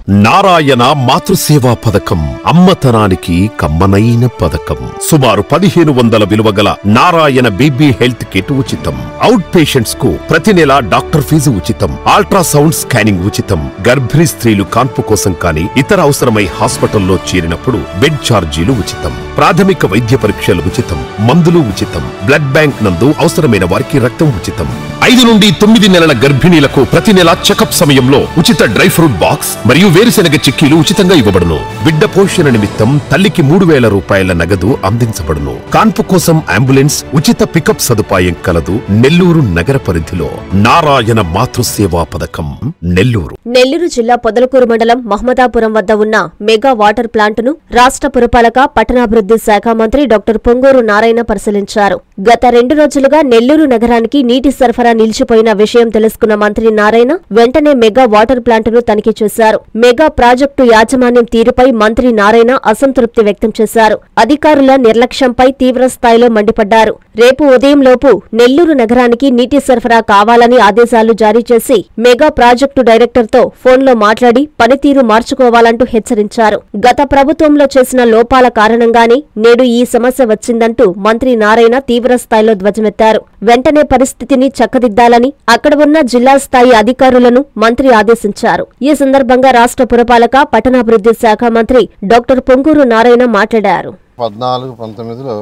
నారాయణ మాతృసేవా పథకం అమ్మతనానికి కమ్మనైన పథకం సుమారు పదిహేను వందల విలువ గల నారాయణ బీబీ హెల్త్ కిట్ ఉచితం అవుట్ పేషెంట్స్ కు ప్రతి నెల డాక్టర్ ఫీజు ఉచితం అల్ట్రాసౌండ్ స్కానింగ్ ఉచితం గర్భిణీ స్త్రీలు కాన్పు కోసం కానీ ఇతర అవసరమై హాస్పిటల్లో చేరినప్పుడు బెడ్ ఛార్జీలు ఉచితం ప్రాథమిక వైద్య పరీక్షలు ఉచితం మందులు ఉచితం బ్లడ్ బ్యాంక్ నందు అవసరమైన వారికి రక్తం ఉచితం ఐదు నుండి తొమ్మిది నెలల గర్భిణీలకు ప్రతి నెల చెకప్ సమయంలో ఉచిత డ్రై ఫ్రూట్ బాక్స్ మరియు వేరుశెనగ చిక్కీలు ఉచితంగా ఇవ్వబడును బిడ్డ పోషణ నిమిత్తం తల్లికి మూడు వేల రూపాయల నగదు అందించబడును కాన్పు కోసం అంబులెన్స్ ఉచిత పికప్ సదుపాయం కలదు నెల్లూరు నగర పరిధిలో నారాయణ మాతృసేవా పథకం నెల్లూరు నెల్లూరు జిల్లా పొదలకూరు మండలం మహమ్మదాపురం వద్ద ఉన్న మెగా వాటర్ ప్లాంటును రాష్ట్ర పురపాలక పట్టణాభివృద్ధి శాఖ మంత్రి డాక్టర్ పొంగూరు నారాయణ పరిశీలించారు గత రెండు రోజులుగా నెల్లూరు నగరానికి నీటి సరఫరా నిలిచిపోయిన విషయం తెలుసుకున్న మంత్రి నారాయణ వెంటనే మెగా వాటర్ ప్లాంటును తనిఖీ చేశారు మెగా ప్రాజెక్టు యాజమాన్యం తీరుపై మంత్రి నారాయణ అసంతృప్తి వ్యక్తం చేశారు అధికారుల నిర్లక్ష్యంపై తీవ్ర స్థాయిలో మండిపడ్డారు రేపు ఉదయంలోపు నెల్లూరు నగరానికి నీటి సరఫరా కావాలని ఆదేశాలు జారీ చేసి మెగా ప్రాజెక్టు డైరెక్టర్తో ఫోన్లో మాట్లాడి పనితీరు మార్చుకోవాలంటూ హెచ్చరించారు గత ప్రభుత్వంలో చేసిన లోపాల కారణంగానే నేడు ఈ సమస్య వచ్చిందంటూ మంత్రి నారాయణ తీవ్ర స్థాయిలో ధ్వజమెత్తారు వెంటనే పరిస్థితిని చక్కదిద్దాలని అక్కడ ఉన్న జిల్లా స్థాయి అధికారులను మంత్రి ఆదేశించారు ఈ సందర్భంగా రాష్ట్ర పురపాలక పట్టణాభివృద్ధి శాఖ మంత్రి డాక్టర్ పొంగూరు నారాయణ మాట్లాడారు పద్నాలుగు పంతొమ్మిదిలో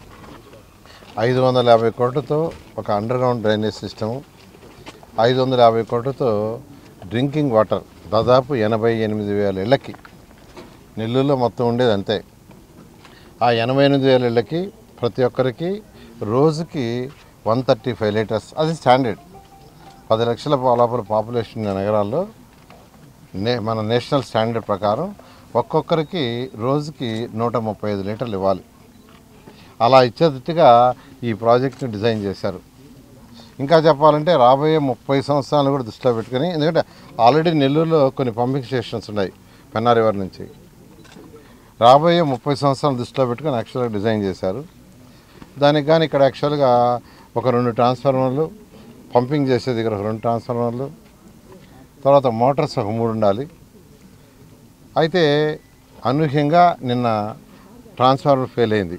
ఐదు వందల యాభై కోట్లతో ఒక అండర్ గ్రౌండ్ డ్రైనేజ్ సిస్టము ఐదు వందల యాభై కోట్లతో డ్రింకింగ్ వాటర్ దాదాపు ఎనభై ఎనిమిది వేల ఇళ్ళకి నెల్లూరులో మొత్తం ఉండేది అంతే ఆ ఎనభై ఎనిమిది వేల ఇళ్ళకి ప్రతి ఒక్కరికి రోజుకి వన్ థర్టీ ఫైవ్ లీటర్స్ అది స్టాండర్డ్ పది లక్షల లోపల పాపులేషన్ ఉన్న నగరాల్లో నే మన నేషనల్ స్టాండర్డ్ ప్రకారం ఒక్కొక్కరికి రోజుకి నూట ముప్పై ఐదు లీటర్లు ఇవ్వాలి అలా ఇచ్చేటట్టుగా ఈ ప్రాజెక్ట్ని డిజైన్ చేశారు ఇంకా చెప్పాలంటే రాబోయే ముప్పై సంవత్సరాలు కూడా దృష్టిలో పెట్టుకొని ఎందుకంటే ఆల్రెడీ నెల్లూరులో కొన్ని పంపింగ్ స్టేషన్స్ ఉన్నాయి పెన్నా రివర్ నుంచి రాబోయే ముప్పై సంవత్సరాలు దృష్టిలో పెట్టుకొని యాక్చువల్గా డిజైన్ చేశారు దానికి కానీ ఇక్కడ యాక్చువల్గా ఒక రెండు ట్రాన్స్ఫార్మర్లు పంపింగ్ చేసే దగ్గర ఒక రెండు ట్రాన్స్ఫార్మర్లు తర్వాత మోటార్స్ ఒక మూడు ఉండాలి అయితే అనూహ్యంగా నిన్న ట్రాన్స్ఫార్మర్ ఫెయిల్ అయింది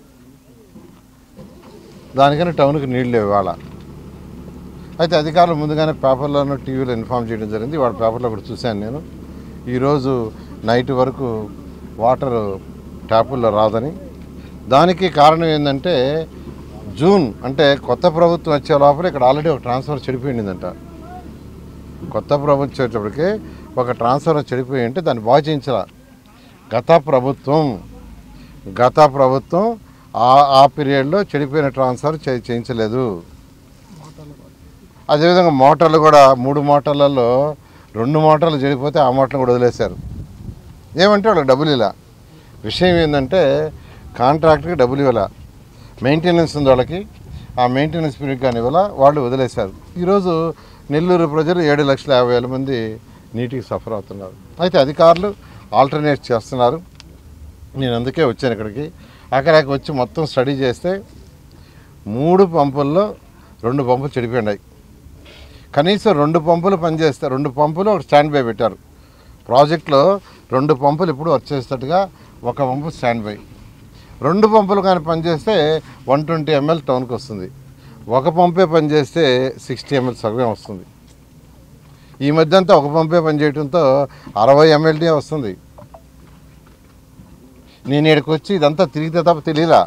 దానికని టౌన్కి నీళ్ళు లేవు ఇవాళ అయితే అధికారులు ముందుగానే పేపర్లోనూ టీవీలో ఇన్ఫామ్ చేయడం జరిగింది వాడు పేపర్లో కూడా చూశాను నేను ఈరోజు నైట్ వరకు వాటర్ ట్యాపుల్లో రాదని దానికి కారణం ఏంటంటే జూన్ అంటే కొత్త ప్రభుత్వం వచ్చే లోపల ఇక్కడ ఆల్రెడీ ఒక ట్రాన్స్ఫర్ చెడిపోయిందంట కొత్త ప్రభుత్వం వచ్చేటప్పటికి ఒక ట్రాన్స్ఫర్ చెడిపోయి ఉంటే దాన్ని బాగు చేయించాల గత ప్రభుత్వం గత ప్రభుత్వం ఆ ఆ పీరియడ్లో చెడిపోయిన ట్రాన్స్ఫర్ చే చేయించలేదు అదేవిధంగా మోటార్లు కూడా మూడు మోటార్లలో రెండు మోటార్లు చెడిపోతే ఆ మోటార్లు కూడా వదిలేశారు ఏమంటే వాళ్ళకి డబ్బులు ఇలా విషయం ఏంటంటే కాంట్రాక్ట్కి డబ్బులు ఇవ్వాల మెయింటెనెన్స్ ఉంది వాళ్ళకి ఆ మెయింటెనెన్స్ పీరియడ్ కానీ ఇవ్వాల వాళ్ళు వదిలేశారు ఈరోజు నెల్లూరు ప్రజలు ఏడు లక్షల యాభై వేల మంది నీటికి సఫర్ అవుతున్నారు అయితే అధికారులు ఆల్టర్నేట్ చేస్తున్నారు నేను అందుకే వచ్చాను ఇక్కడికి అక్కడికి వచ్చి మొత్తం స్టడీ చేస్తే మూడు పంపుల్లో రెండు పంపులు చెడిపోయినాయి కనీసం రెండు పంపులు పనిచేస్తే రెండు పంపులు ఒక స్టాండ్ బై పెట్టారు ప్రాజెక్ట్లో రెండు పంపులు ఇప్పుడు వచ్చేసేటట్టుగా ఒక పంపు స్టాండ్ బై రెండు పంపులు కానీ పనిచేస్తే వన్ ట్వంటీ ఎంఎల్ టౌన్కి వస్తుంది ఒక పంపే పనిచేస్తే సిక్స్టీ ఎంఎల్ సగమే వస్తుంది ఈ మధ్య అంతా ఒక పంపే పనిచేయడంతో అరవై ఎంఎల్టీ వస్తుంది నేను ఇక్కడికి వచ్చి ఇదంతా తిరిగితే తప్ప తెలియలా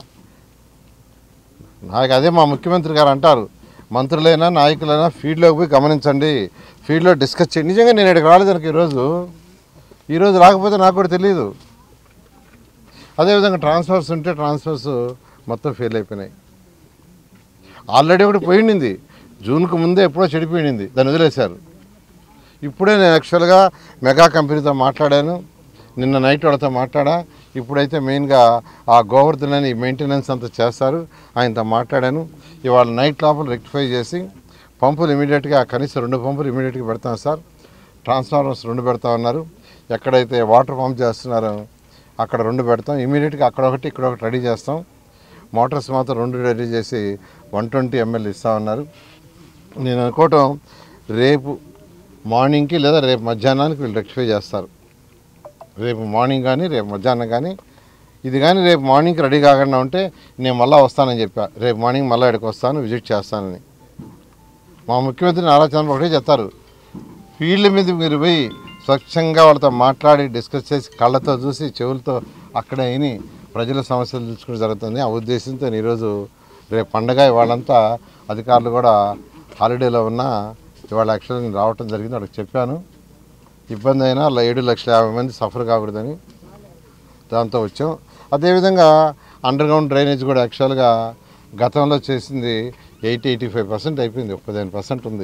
నాకు అదే మా ముఖ్యమంత్రి గారు అంటారు మంత్రులైనా నాయకులైనా ఫీల్డ్లోకి పోయి గమనించండి ఫీల్డ్లో డిస్కస్ చేయండి నిజంగా నేను ఇక్కడికి రాలేదు నాకు ఈరోజు ఈరోజు రాకపోతే నాకు కూడా తెలియదు అదేవిధంగా ట్రాన్స్ఫర్స్ ఉంటే ట్రాన్స్ఫర్స్ మొత్తం ఫెయిల్ అయిపోయినాయి ఆల్రెడీ ఒకటి పోయిండింది జూన్కు ముందే ఎప్పుడో చెడిపోయింది దాన్ని వదిలేశారు ఇప్పుడే నేను యాక్చువల్గా మెగా కంపెనీతో మాట్లాడాను నిన్న నైట్ వాళ్ళతో మాట్లాడా ఇప్పుడైతే మెయిన్గా ఆ గోవర్ధన్ అని మెయింటెనెన్స్ అంతా చేస్తారు ఆయనతో మాట్లాడాను ఇవాళ నైట్ లోపల రెక్టిఫై చేసి పంపులు ఇమీడియట్గా కనీసం రెండు పంపులు ఇమీడియట్గా పెడతాం సార్ ట్రాన్స్ఫార్మర్స్ రెండు పెడతా ఉన్నారు ఎక్కడైతే వాటర్ పంప్ చేస్తున్నారో అక్కడ రెండు పెడతాం ఇమీడియట్గా అక్కడ ఒకటి ఇక్కడ ఒకటి రెడీ చేస్తాం మోటార్స్ మాత్రం రెండు రెడీ చేసి వన్ ట్వంటీ ఎంఎల్ ఇస్తా ఉన్నారు నేను అనుకోవటం రేపు మార్నింగ్కి లేదా రేపు మధ్యాహ్నానికి వీళ్ళు రెక్టిఫై చేస్తారు రేపు మార్నింగ్ కానీ రేపు మధ్యాహ్నం కానీ ఇది కానీ రేపు మార్నింగ్కి రెడీ కాకుండా ఉంటే నేను మళ్ళీ వస్తానని చెప్పా రేపు మార్నింగ్ మళ్ళీ ఇక్కడికి వస్తాను విజిట్ చేస్తానని మా ముఖ్యమంత్రి నారా చంద్రబాబు ఒకటే చెప్తారు ఫీల్డ్ మీద మీరు పోయి స్వచ్ఛంగా వాళ్ళతో మాట్లాడి డిస్కస్ చేసి కళ్ళతో చూసి చెవులతో అక్కడ అయిని ప్రజల సమస్యలు చూసుకుంటూ జరుగుతుంది ఆ ఉద్దేశంతో నేను ఈరోజు రేపు పండగ వాళ్ళంతా అధికారులు కూడా హాలిడేలో ఉన్న ఇవాళ యాక్చువల్గా నేను రావటం జరిగింది వాళ్ళకి చెప్పాను ఇబ్బంది అయినా అలా ఏడు లక్షల యాభై మంది సఫర్ కాకూడదని దాంతో వచ్చాం అదేవిధంగా అండర్ గ్రౌండ్ డ్రైనేజ్ కూడా యాక్చువల్గా గతంలో చేసింది ఎయిటీ ఎయిటీ ఫైవ్ పర్సెంట్ అయిపోయింది ఒక పదిహేను పర్సెంట్ ఉంది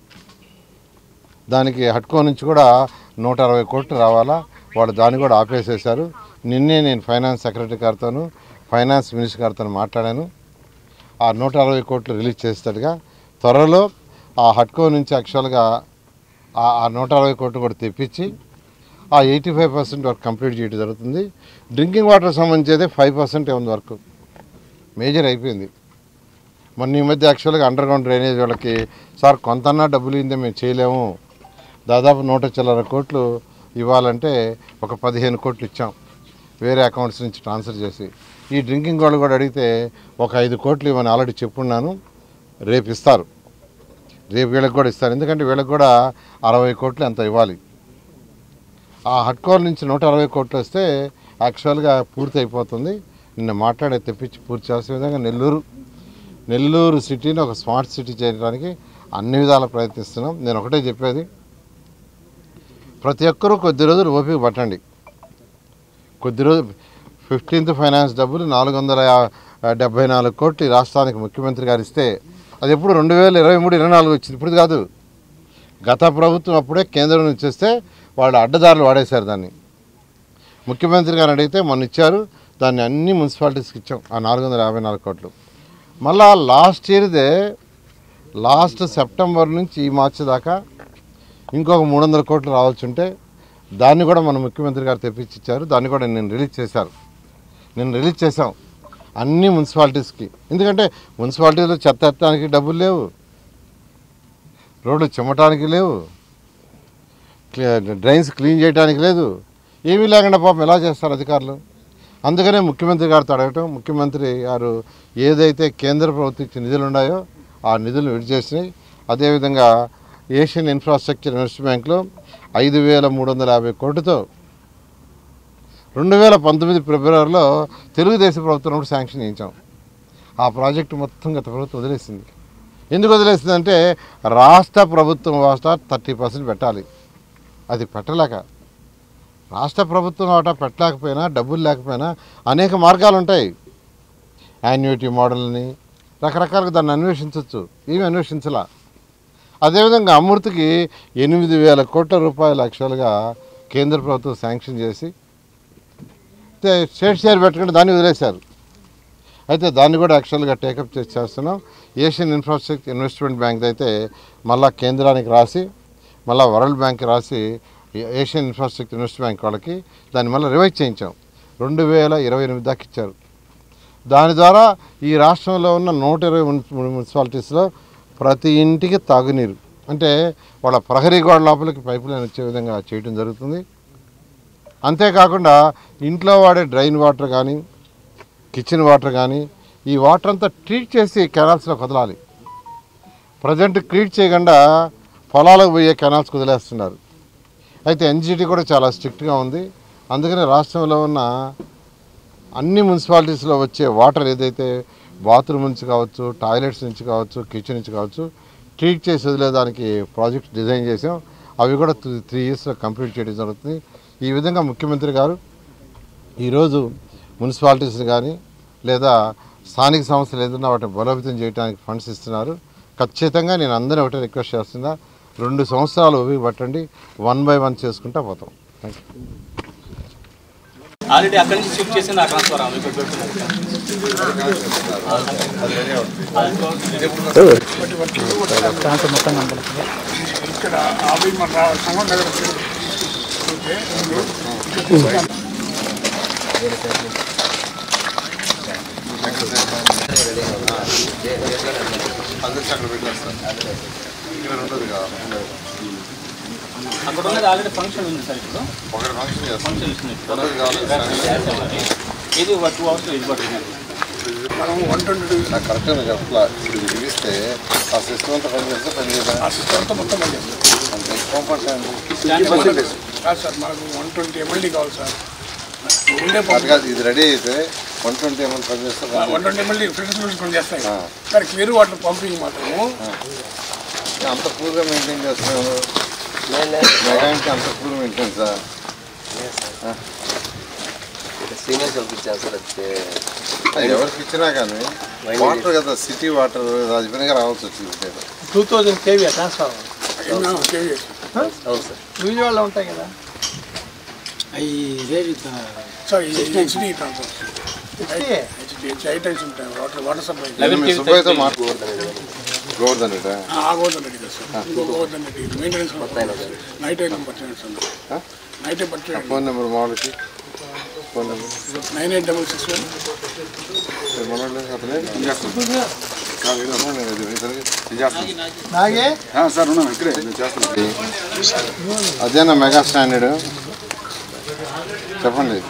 దానికి హట్కో నుంచి కూడా నూట అరవై కోట్లు రావాలా వాళ్ళు దాన్ని కూడా ఆపేసేశారు నిన్నే నేను ఫైనాన్స్ సెక్రటరీ గారితోను ఫైనాన్స్ మినిస్టర్ గారితో మాట్లాడాను ఆ నూట అరవై కోట్లు రిలీజ్ చేస్తాడుగా త్వరలో ఆ హట్కో నుంచి యాక్చువల్గా ఆ- ఆ నూట అరవై కోట్లు కూడా తెప్పించి ఆ eighty five percent work complete చేయడం జరుగుతుంది డ్రింకింగ్ వాటర్ సంబంధించి అయితే ఫైవ్ పర్సెంట్ ఉంది వర్క్ మేజర్ అయిపోయింది మొన్న ఈ మధ్య యాక్చువల్గా అండర్ గ్రౌండ్ డ్రైనేజ్ వాళ్ళకి సార్ కొంతన్నా డబ్బులు ఇందే మేము చేయలేము దాదాపు నూట చిల్లర కోట్లు ఇవ్వాలంటే ఒక పదిహేను కోట్లు ఇచ్చాం వేరే అకౌంట్స్ నుంచి ట్రాన్స్ఫర్ చేసి ఈ డ్రింకింగ్ వాళ్ళు కూడా అడిగితే ఒక ఐదు కోట్లు ఇవ్వని ఆల్రెడీ చెప్పున్నాను రేపు ఇస్తారు రేపు వీళ్ళకి కూడా ఇస్తారు ఎందుకంటే వీళ్ళకి కూడా అరవై కోట్లు ఎంత ఇవ్వాలి ఆ హట్కోర్ నుంచి నూట అరవై కోట్లు వస్తే యాక్చువల్గా పూర్తి అయిపోతుంది నిన్న మాట్లాడే తెప్పించి పూర్తి చేసే విధంగా నెల్లూరు నెల్లూరు సిటీని ఒక స్మార్ట్ సిటీ చేయడానికి అన్ని విధాల ప్రయత్నిస్తున్నాం నేను ఒకటే చెప్పేది ప్రతి ఒక్కరూ కొద్ది రోజులు ఓపిక పట్టండి కొద్ది రోజు ఫిఫ్టీన్త్ ఫైనాన్స్ డబ్బులు నాలుగు వందల యా- డెబ్బై నాలుగు కోట్లు ఈ రాష్ట్రానికి ముఖ్యమంత్రి గారు ఇస్తే అది ఎప్పుడు రెండు వేల ఇరవై మూడు ఇరవై నాలుగు వచ్చింది ఇప్పుడు కాదు గత ప్రభుత్వం అప్పుడే కేంద్రం నుంచి వస్తే వాళ్ళు అడ్డదారులు వాడేశారు దాన్ని ముఖ్యమంత్రి గారు అడిగితే మొన్న ఇచ్చారు దాన్ని అన్ని మున్సిపాలిటీస్కి ఇచ్చాం ఆ నాలుగు వందల యాభై నాలుగు కోట్లు మళ్ళా లాస్ట్ ఇయర్దే లాస్ట్ సెప్టెంబర్ నుంచి ఈ మార్చి దాకా ఇంకొక మూడు వందల కోట్లు రావాల్సి ఉంటే దాన్ని కూడా మన ముఖ్యమంత్రి గారు తెప్పించి ఇచ్చారు దాన్ని కూడా నేను రిలీజ్ చేశారు నేను రిలీజ్ చేశాం అన్ని మున్సిపాలిటీస్కి ఎందుకంటే మున్సిపాలిటీలో చెత్త ఎత్తడానికి డబ్బులు లేవు రోడ్లు చిమ్మటానికి లేవు క్లీ- డ్రైన్స్ క్లీన్ చేయడానికి లేదు ఏమీ లేకుండా పాపం ఎలా చేస్తారు అధికారులు అందుకనే ముఖ్యమంత్రి గారితో అడగటం ముఖ్యమంత్రి గారు ఏదైతే కేంద్ర ప్రభుత్వం ఇచ్చిన నిధులు ఉన్నాయో ఆ నిధులు విడిచేసినాయి అదేవిధంగా ఏషియన్ ఇన్ఫ్రాస్ట్రక్చర్ ఇన్వెస్ట్ బ్యాంక్లో ఐదు వేల మూడు వందల యాభై కోటితో రెండు వేల పంతొమ్మిది ఫిబ్రవరిలో తెలుగుదేశం ప్రభుత్వం ఉన్నప్పుడు శాంక్షన్ చేయించాం ఆ ప్రాజెక్టు మొత్తం గత ప్రభుత్వం వదిలేసింది ఎందుకు వదిలేసిందంటే రాష్ట్ర ప్రభుత్వం వాటా థర్టీ పర్సెంట్ పెట్టాలి అది పెట్టలేక రాష్ట్ర ప్రభుత్వం వాటా పెట్టలేకపోయినా డబ్బులు లేకపోయినా అనేక మార్గాలు ఉంటాయి యాన్యుటీ మోడల్ని రకరకాలుగా దాన్ని అన్వేషించవచ్చు ఏమి అన్వేషించలా అదేవిధంగా అమృతికి ఎనిమిది వేల కోట్ల రూపాయలు యాక్చువల్గా కేంద్ర ప్రభుత్వం శాంక్షన్ చేసి అయితే స్టేట్ షేర్ పెట్టుకుంటే దాన్ని వదిలేశారు అయితే దాన్ని కూడా యాక్చువల్గా టేకప్ చేసి చేస్తున్నాం ఏషియన్ ఇన్ఫ్రాస్ట్రక్చర్ ఇన్వెస్ట్మెంట్ బ్యాంక్ అయితే మళ్ళా కేంద్రానికి రాసి మళ్ళా వరల్డ్ బ్యాంక్కి రాసి ఏ- ఏషియన్ ఇన్ఫ్రాస్ట్రక్చర్ ఇన్వెస్ట్ బ్యాంక్ వాళ్ళకి దాన్ని మళ్ళీ రివైజ్ చేయించాం రెండు వేల ఇరవై ఎనిమిది దాకా ఇచ్చారు దాని ద్వారా ఈ రాష్ట్రంలో ఉన్న నూట ఇరవై మున్సి- మున్సిపాలిటీస్లో ప్రతి ఇంటికి తాగునీరు అంటే వాళ్ళ ప్రహరీ గోడ లోపలికి పైపు లైన్ వచ్చే విధంగా చేయడం జరుగుతుంది అంతేకాకుండా ఇంట్లో వాడే డ్రైన్ వాటర్ కానీ కిచెన్ వాటర్ కానీ ఈ వాటర్ అంతా ట్రీట్ చేసి కెనాల్స్లో వదలాలి ప్రజెంట్ ట్రీట్ చేయకుండా పొలాలకు పోయే కెనాల్స్ వదిలేస్తున్నారు అయితే ఎన్జిటి కూడా చాలా స్ట్రిక్ట్గా ఉంది అందుకనే రాష్ట్రంలో ఉన్న అన్ని మున్సిపాలిటీస్లో వచ్చే వాటర్ ఏదైతే బాత్రూమ్ నుంచి కావచ్చు టాయిలెట్స్ నుంచి కావచ్చు కిచెన్ నుంచి కావచ్చు ట్రీట్ చేసి వదిలేదానికి ప్రాజెక్ట్ డిజైన్ చేసాం అవి కూడా త్రీ ఇయర్స్లో కంప్లీట్ చేయడం జరుగుతుంది ఈ విధంగా ముఖ్యమంత్రి గారు ఈరోజు మున్సిపాలిటీస్ కానీ లేదా స్థానిక సంస్థలు ఏదైనా వాటిని బలోపేతం చేయడానికి ఫండ్స్ ఇస్తున్నారు ఖచ్చితంగా నేను అందరినీ ఒకటే రిక్వెస్ట్ చేస్తున్నా రెండు సంవత్సరాలు ఓపిక పట్టండి వన్ బై వన్ చేసుకుంటా పోతాం థ్యాంక్ యూ ఆల్రెడీ అక్కడి నుంచి షిఫ్ట్ చేసి నా ట్రాన్స్ఫర్ అవ్వాలి ఇక్కడ పెట్టుకున్నాను ఇక్కడ అవి మన సంఘం దగ్గర చూస్తే అందరికి అక్కడ పెట్టేస్తాను ఇక్కడ ఉండదు కదా అక్కడ ఉన్నది ఆల్రెడీ ఫంక్షన్ ఉంది సార్ ఇప్పుడు ఒకటి ఫంక్షన్ చేస్తాం ఫంక్షన్ ఇస్తుంది అందరికి కావాలి ఇది ఒక టూ అవర్స్ ఇది పడుతుంది మనం వన్ ట్వంటీ నాకు కరెక్ట్గా చెప్పలా ఇప్పుడు ఇది ఇస్తే ఆ సిస్టమ్ అంతా పని చేస్తే పని చేద్దాం ఆ సిస్టమ్తో మొత్తం పని చేస్తాం అంతే కంఫర్ట్ కాదు సార్ మనకు వన్ ట్వంటీ ఎంఎల్డీ కావాలి సార్ ఉండే అది కాదు ఇది రెడీ అయితే వన్ ట్వంటీ ఎంఎల్ పని చేస్తే పని వన్ ట్వంటీ ఎంఎల్డీ ఫిల్టర్స్ పని చేస్తాయి ఆ. కానీ క్లియర్ వాటర్ పంపింగ్ మాత్రము చేద్దాం. అంత పూర్గా మెయింటైన్ చేస్తున్నాను మెగానికి అంత పూర్ మెయింటైన్ సార్ సీనియర్స్ వాళ్ళకి ఇచ్చాను సార్ అది అది ఎవరికి ఇచ్చినా కానీ వాటర్ కదా సిటీ వాటర్ రాజపేటగా రావాల్సి వచ్చింది two thousand KV transformer KV అవును సార్ విజయవాడలో ఉంటాయి కదా సార్ ఇది HD transfer HD H high tens ఉంటాయి వాటర్ వాటర్ సప్లై నేను మీ సుబ్బయ్యతో మాట్లాడు గోవర్ధన్ రెడ్డి ఆ గోవర్ధన్ రెడ్డి కదా సార్ ఇంకో గోవర్ధన్ రెడ్డి మెయింటెనెన్స్ నైట్ అయినా పర్చేయండి సార్ నైట్ పర్చేయండి ఫోన్ నెంబర్ మామూలుకి phone number nine eight double six one మనోళ్ళు అతనే కాదు, ఇది అమ్మా, నేను ఇది ఇతనికి నాగే అదేనా మెగా స్టాండర్డ్ చెప్పండి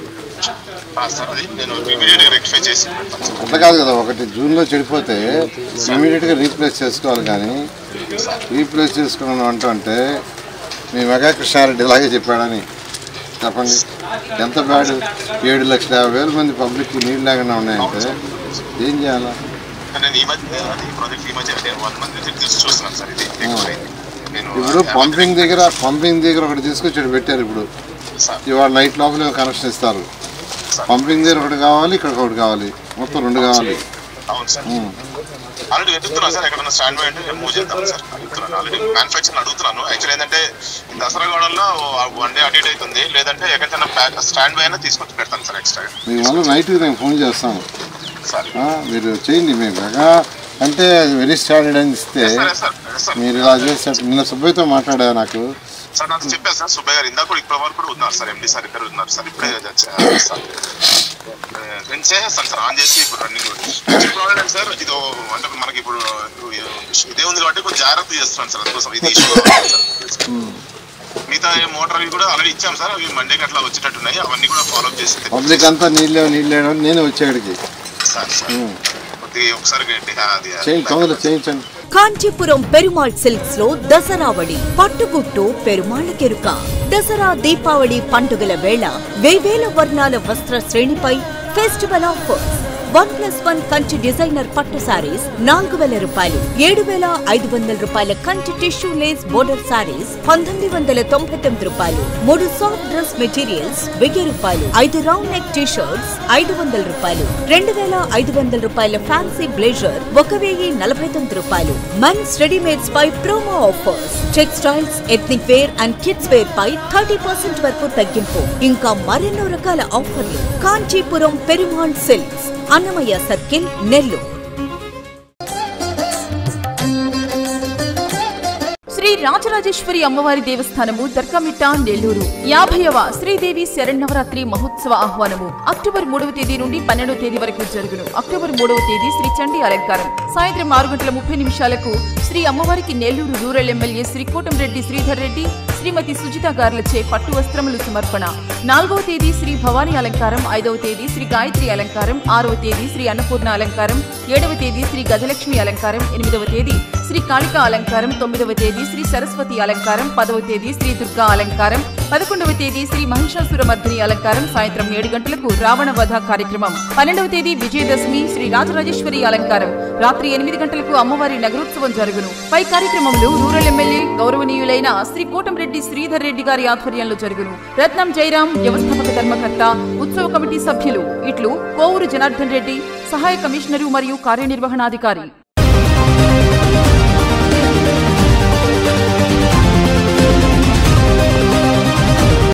సార్ అది నేను ఇమీడియట్గా రెక్టిఫై చేసి పెడతాను సార్. అంత కాదు కదా ఒకటి జూన్లో చెడిపోతే ఇమీడియట్గా రీప్లేస్ చేసుకోవాలి కానీ రీప్లేస్ చేసుకున్నాను అంటూ అంటే మీ మెగా కృష్ణారెడ్డి ఇలాగే చెప్పాడని చెప్పండి ఎంత బ్యాడ్ ఏడు లక్షల యాభై వేల మంది పబ్లిక్ నీళ్ళు లేకుండా ఉన్నాయంటే ఏం చేయాలా నేను ఈ మధ్య అది ప్రాజెక్ట్ ఈ మధ్య నేను వన్ మంత్ నుంచి తెలిసి చూస్తున్నాను సార్ ఇది ఎక్కువైంది నేను ఇప్పుడు పంపింగ్ దగ్గర పంపింగ్ దగ్గర ఒకటి తీసుకొచ్చి పెట్టారు ఇప్పుడు సార్ ఇవాళ నైట్ లోపల కనెక్షన్ ఇస్తారు పంపింగ్ దగ్గర ఒకటి కావాలి ఇక్కడ ఒకటి కావాలి మొత్తం రెండు కావాలి అవును సార్ ఆల్రెడీ వెతుకుతున్నాను సార్ ఎక్కడన్నా స్టాండ్ బై అంటే నేను మూవ్ చేద్దాం సార్ అడుగుతున్నాను ఆల్రెడీ మ్యానుఫ్యాక్చర్ అడుగుతున్నాను యాక్చువల్ ఏంటంటే దసరా గోడంలో వన్ డే అటు ఇటు అవుతుంది లేదంటే ఎక్కడికైనా ప్యాక్ స్టాండ్ బై అయినా తీసుకొచ్చి పెడతాను సార్ ఎక్స్ట్రా మీ వల్ల నైట్కి నేను ఫోన్ చేస్తాను సార్ ఆ, మీరు చేయండి మీరు మెగా అంటే వెరీ స్టాండర్డ్ అని ఇస్తే సరే సార్ సార్ మీరు ఇలా చేస్తే నిన్న సుబ్బయ్యతో మాట్లాడా నాకు సార్ నాకు చెప్పారు సార్ సుబ్బయ్య గారు ఇందాక కూడా ఇప్పటి వరకు కూడా ఉన్నారు సార్ ఎండి సార్ ఇద్దరు ఉన్నారు సార్ ఇప్పుడే చే- సార్ నేను చేసేస్తాను సార్ ఆన్ చేసి ఇప్పుడు రన్నింగ్ ప్రాబ్లం ఏంటి సార్ ఇది అంటే మనకి ఇప్పుడు ఇదే ఉంది కాబట్టి కొంచెం జాగ్రత్త చేస్తున్నాను సార్ అందుకోసం ఇది issue కావాలి సార్. మిగతా మోటార్ అవి కూడా ఆల్రెడీ ఇచ్చాం సార్ అవి మండేకి అట్లా వచ్చేటట్టున్నాయి అవన్నీ కూడా ఫాలో అప్ చేసి పబ్లిక్ అంతా నీళ్ళే నీళ్ళే అని నేనే వచ్చేవాడికి సార్ సార్ కొద్దిగా ఒకసారి గట్టి అది చేయండి తొందరగా చేయించండి కాంచీపురం పెరుమాళ్ సిల్క్స్ లో దసరావళి పట్టుగుట్టు పెరుమాళ్ కెరుక దసరా దీపావళి పండుగల వేళ వేవేల వర్ణాల వస్త్ర శ్రేణిపై festival offers one plus one Kanchi designer పట్టు సారీస్ నాలుగు వేల రూపాయలు ఏడు వేల ఐదు వందల రూపాయల Kanchi tissue lace border saris పంతొమ్మిది వందల తొంభై తొమ్మిది రూపాయలు మూడు సాఫ్ట్ డ్రెస్ మెటీరియల్స్ వెయ్యి రూపాయలు ఐదు రౌండ్ నెక్ టీ షర్ట్స్ ఐదు వందల రూపాయలు రెండు వేల ఐదు వందల రూపాయల ఫ్యాన్సీ బ్లేజర్ ఒక వెయ్యి నలభై తొమ్మిది రూపాయలు మెన్స్ రెడీమేడ్స్ పై promo offers textiles ethnic wear and kids wear పై థర్టీ పర్సెంట్ వరకు తగ్గింపు ఇంకా మరెన్నో రకాల ఆఫర్లు కాంచీపురం పెరుమాళ్ సిల్క్స్ అన్నమయ్య సర్కిల్ నెల్లూరు శ్రీ రాజరాజేశ్వరి అమ్మవారి దేవస్థానము దర్గమిట్ట నెల్లూరు యాభైవ శ్రీదేవి శరణవరాత్రి మహోత్సవ ఆహ్వానము అక్టోబర్ మూడవ తేదీ నుండి పన్నెండవ తేదీ వరకు జరుగును అక్టోబర్ మూడవ తేదీ శ్రీ చండీ అలంకారం సాయంత్రం ఆరు గంటల ముప్పై నిమిషాలకు శ్రీ అమ్మవారికి నెల్లూరు రూరల్ ఎమ్మెల్యే శ్రీ కోటంరెడ్డి శ్రీధర్ రెడ్డి శ్రీమతి సుజిత గార్లచే పట్టు వస్త్రములు సమర్పణ నాలుగవ తేదీ శ్రీ భవానీ అలంకారం ఐదవ తేదీ శ్రీ గాయత్రి అలంకారం ఆరవ తేదీ శ్రీ అన్నపూర్ణ అలంకారం ఏడవ తేదీ శ్రీ గజలక్ష్మి అలంకారం ఎనిమిదవ తేదీ శ్రీ కాళికా అలంకారం తొమ్మిదవ తేదీ శ్రీ సరస్వతి అలంకారం పదవ తేదీ శ్రీ దుర్గా అలంకారం పదకొండవ తేదీ శ్రీ మహిషాసురమర్దిని అలంకారం సాయంత్రం ఏడు గంటలకు రావణ వధ కార్యక్రమం పన్నెండవ తేదీ విజయదశమి శ్రీ రాజరాజేశ్వరి అలంకారం రాత్రి ఎనిమిది గంటలకు అమ్మవారి నగరోత్సవం జరుగును పై కార్యక్రమంలో రూరల్ ఎమ్మెల్యే గౌరవనీయులైన శ్రీ కోటంరెడ్డి శ్రీధర్ రెడ్డి గారి ఆధ్వర్యంలో జరుగును రత్నం జయరాం వ్యవస్థాపక ధర్మకర్త ఉత్సవ కమిటీ సభ్యులు ఇట్లు కోవూరు జనార్దన్ రెడ్డి సహాయ కమిషనరు మరియు కార్యనిర్వహణాధికారి